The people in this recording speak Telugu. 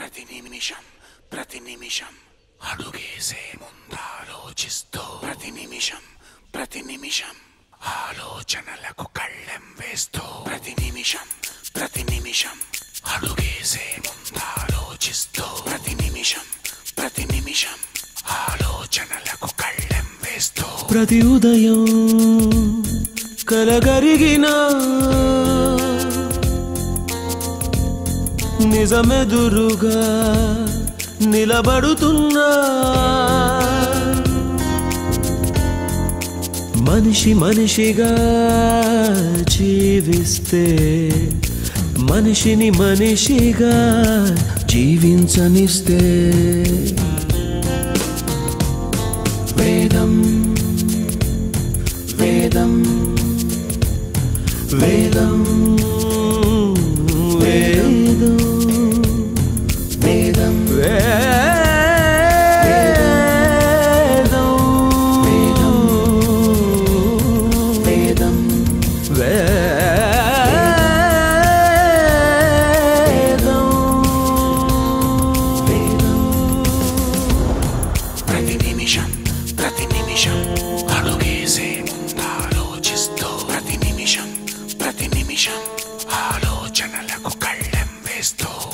ప్రతి నిమిషం ప్రతి నిమిషం అడుగేసే ముందాలోచిస్తూ ప్రతి నిమిషం ప్రతి నిమిషం ఆలోచనలకు కళ్ళెం వేస్తూ ప్రతి నిమిషం ప్రతి నిమిషం అడుగేసే ముందాలోచిస్తూ ప్రతి నిమిషం ప్రతి నిమిషం ఆలోచనలకు కళ్ళెం వేస్తూ ప్రతి ఉదయం కలగరిగిన నిజమెదురుగా నిలబడుతున్నా మనిషి మనిషిగా జీవిస్తే మనిషిని మనిషిగా జీవించనిస్తే వేదం వేదం వేదం వేదం వేదం వేదం వేదం వేదం ప్రతి నిమిషం ప్రతి నిమిషం అడుగేసే ముందాలోచిస్తూ ప్రతి నిమిషం ప్రతి నిమిషం ఆలోచనలకు కళ్ళెం వేస్తూ